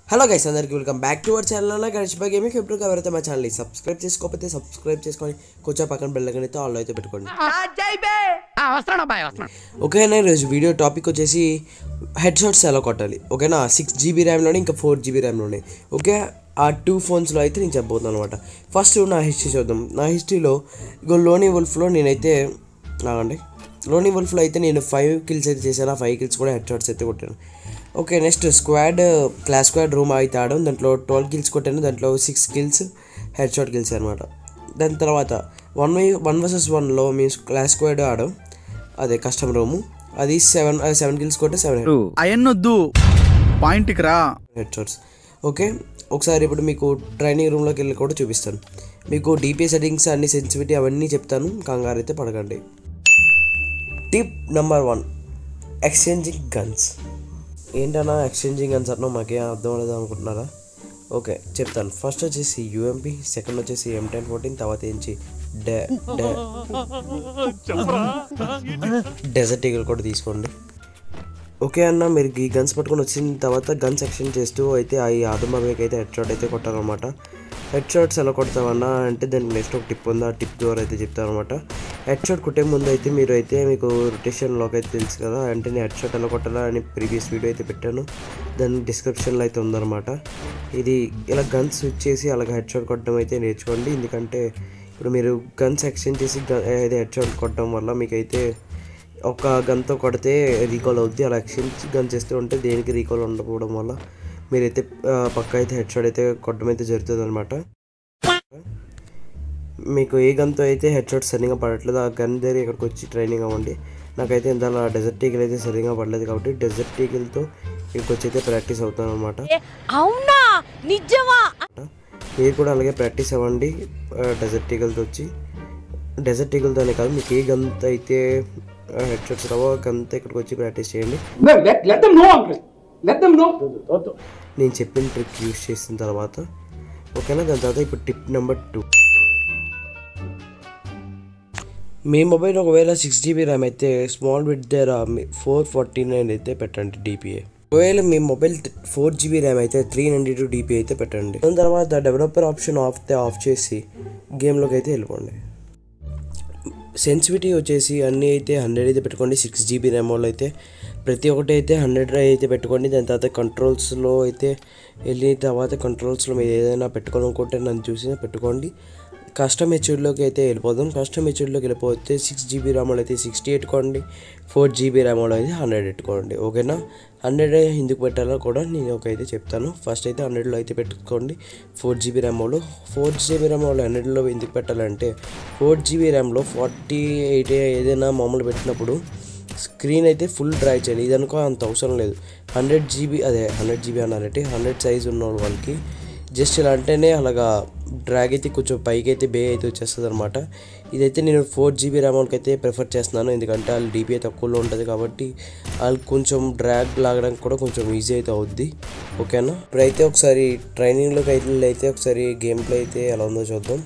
Hello guys అందరికి welcome back to our channel అలా గడిచి బై గేమింగ్ ఎప్పుడు ఎవరైతే మా ఛానల్ని సబ్స్క్రైబ్ చేసుకోకపోతే సబ్స్క్రైబ్ చేసుకొని కొంచెం పక్కన బెల్లకన్ అయితే ఆల్ అయితే పెట్టుకోండి వస్తున్నాడు అబ్బాయి వస్తున్నాడు ఓకేనా ఈరోజు వీడియో టాపిక్ వచ్చేసి హెడ్ షాట్స్ ఎలా కొట్టాలి ఓకేనా సిక్స్ జీబీ ర్యామ్లోనే ఇంకా ఫోర్ జీబీ ర్యామ్లోనే ఓకే ఆ టూ ఫోన్స్లో అయితే నేను చెప్పబోతున్నాను అనమాట ఫస్ట్ నా హిస్టరీ చూద్దాం నా హిస్టరీలో ఇగో లోనీ వుల్ఫ్లో నేనైతే నాగండి లోనీ వుల్ఫ్లో అయితే నేను ఫైవ్ కిల్స్ అయితే చేశాను ఆ ఫైవ్ కిల్స్ కూడా హెడ్ షాట్స్ అయితే కొట్టాను okay next squad class squad room అయితే ఆడాం దాంట్లో ట్వెల్వ్ కిల్స్ కొట్టాను దాంట్లో six kills head shot kills అనమాట దాని తర్వాత వన్ వై వన్ వర్సెస్ వన్లో మేము క్లాస్ స్క్వాడ్ ఆడాం అదే కస్టమ్ రూము అది సెవెన్ సెవెన్ కిల్స్ కొట్టే సెవెన్ అయన్నొద్దు పాయింట్కి రా హెడ్ షాట్స్ ఓకే ఒకసారి ఇప్పుడు మీకు ట్రైనింగ్ రూమ్లోకి వెళ్ళి కూడా చూపిస్తాను మీకు డిపిఏ సెట్టింగ్స్ అన్ని సెన్సిటివిటీ అవన్నీ చెప్తాను కంగారు అయితే పడకండి tip number one exchanging guns ఏంటన్నా ఎక్స్చేంజింగ్ గన్స్ అన్నా మాకేం అర్థం అవ్వలేదు అనుకుంటున్నారా ఓకే చెప్తాను ఫస్ట్ వచ్చేసి యూఎంపీ సెకండ్ వచ్చేసి ఎం టెన్ ఫోర్టీన్ తర్వాత ఏంచి డే డే డెజర్ట్ ఈగల్ కూడా తీసుకోండి ఓకే అన్న మీరు ఈ గన్స్ పట్టుకొని వచ్చిన తర్వాత గన్స్ ఎక్స్చేంజ్ చేస్తూ అయితే ఆ ఈ ఆదమాబేకి అయితే హెడ్ షాట్ అయితే కొట్టాలన్నమాట హెడ్ షాట్స్ ఎలా కొడతామన్నా అంటే దానికి నెక్స్ట్ ఒక టిప్ ఉంది ఆ టిప్ ద్వారా అయితే చెప్తారనమాట హెడ్ షాట్ కొట్టే ముందు అయితే మీరు అయితే మీకు రొటేషన్లోకి అయితే తెలుసు కదా అంటే నేను హెడ్ షాట్ ఎలా కొట్టాలా అని ప్రీవియస్ వీడియో అయితే పెట్టాను దాని డిస్క్రిప్షన్లో అయితే ఉందన్నమాట ఇది ఇలా గన్స్ స్విచ్ చేసి అలాగ హెడ్ షాట్ కొట్టడం అయితే నేర్చుకోండి ఎందుకంటే ఇప్పుడు మీరు గన్స్ ఎక్స్చేంజ్ చేసి అయితే హెడ్ షాట్ కొట్టడం వల్ల మీకైతే ఒక గన్తో కొడితే రీకాల్ అవుద్ది అలా ఎక్స్చేంజ్ గన్ చేస్తూ ఉంటే దేనికి రీకాల్ ఉండకపోవడం వల్ల మీరైతే ఆ, పక్క అయితే హెడ్ షాట్ అయితే కొట్టడం అయితే జరుగుతుంది అనమాట మీకు ఏ గన్తో అయితే హెడ్ షాట్ సరిగా పడట్లేదు ఆ గన్ దగ్గర ఇక్కడికి వచ్చి ట్రైనింగ్ అవ్వండి నాకైతే ఇంత డెజర్ట్ ఈగిల్ అయితే సరిగా పడలేదు కాబట్టి డెజర్ట్ ఈగిల్తో ఇక్కడికి వచ్చి అయితే ప్రాక్టీస్ అవుతాను అనమాట అవునా నిజమా మీరు కూడా అలాగే ప్రాక్టీస్ అవ్వండి డెజర్ట్ ఈగల్తో వచ్చి డెజర్ట్ ఈగల్తోనే కాదు మీకు ఏ గంత అయితే హెడ్ షాట్స్ రావో ఆ గంత ఇక్కడికి వచ్చి ప్రాక్టీస్ చేయండి No, let, let them know, uncle. Let them know. నేను చెప్పిన ట్రిక్ యూస్ చేసిన తర్వాత ఓకేనా దాని తర్వాత ఇప్పుడు టిప్ నెంబర్ టూ మీ మొబైల్ ఒకవేళ సిక్స్ జీబీ ర్యామ్ అయితే స్మాల్ బిట్ దగ్గర ఫోర్ ఫార్టీ నైన్ అయితే పెట్టండి డిపిఏ ఒకవేళ మీ మొబైల్ ఫోర్ జీబీ ర్యామ్ అయితే త్రీ నైంటీ టూ డిపి అయితే పెట్టండి దాని తర్వాత డెవలపర్ ఆప్షన్ ఆఫ్ ఆఫ్ చేసి గేమ్లోకి అయితే వెళ్ళిపోండి సెన్సిటివిటీ వచ్చేసి అన్నీ అయితే హండ్రెడ్ అయితే పెట్టుకోండి సిక్స్ జీబీ ర్యామ్ వాళ్ళు అయితే ప్రతి ఒక్కటి అయితే హండ్రెడ్ అయితే పెట్టుకోండి దాని తర్వాత కంట్రోల్స్లో అయితే వెళ్ళిన తర్వాత కంట్రోల్స్లో మీరు ఏదైనా పెట్టుకోవాలనుకుంటే నన్ను చూసి పెట్టుకోండి కస్టమ్ హెచ్యూడ్లోకి అయితే వెళ్ళిపోదాం కస్టమ్ హెచ్యూడ్లోకి వెళ్ళిపోతే సిక్స్ జీబీ ర్యామ్ వాళ్ళు అయితే సిక్స్టీ పెట్టుకోండి ఫోర్ జీబీ ర్యామ్ వాళ్ళు అయితే హండ్రెడ్ పెట్టుకోండి ఓకేనా హండ్రెడ్ ఎందుకు పెట్టాలో కూడా నేను ఒక అయితే చెప్తాను ఫస్ట్ అయితే హండ్రెడ్లో అయితే పెట్టుకోండి ఫోర్ జీబీ ర్యామ్ వాళ్ళు ఫోర్ జీబీ ర్యామ్ వాళ్ళు హండ్రెడ్లో ఎందుకు పెట్టాలంటే ఫోర్ జీబీ ర్యామ్లో ఫార్టీ ఎయిట్ ఏదైనా మామూలు పెట్టినప్పుడు స్క్రీన్ అయితే ఫుల్ డ్రై చేయాలి ఇది అనుకో అంత అవసరం లేదు హండ్రెడ్ జీబీ అదే హండ్రెడ్ జీబీ అన్నారంటే హండ్రెడ్ సైజ్ ఉన్న వాళ్ళకి జస్ట్ ఇలా అంటేనే అలాగా డ్రాగ్ అయితే కొంచెం పైకి అయితే బే అయితే వచ్చేస్తుంది అనమాట ఇదైతే నేను ఫోర్ జీబీ ర్యామ్ వాళ్ళకి అయితే ప్రిఫర్ చేస్తున్నాను ఎందుకంటే వాళ్ళు డీపీఐ తక్కువలో ఉంటుంది కాబట్టి వాళ్ళు కొంచెం డ్రాగ్ లాగడానికి కూడా కొంచెం ఈజీ అయితే అవుద్ది ఓకేనా ఇప్పుడైతే ఒకసారి ట్రైనింగ్లోకి అయితే అయితే ఒకసారి గేమ్ ప్లే అయితే ఎలా ఉందో చూద్దాం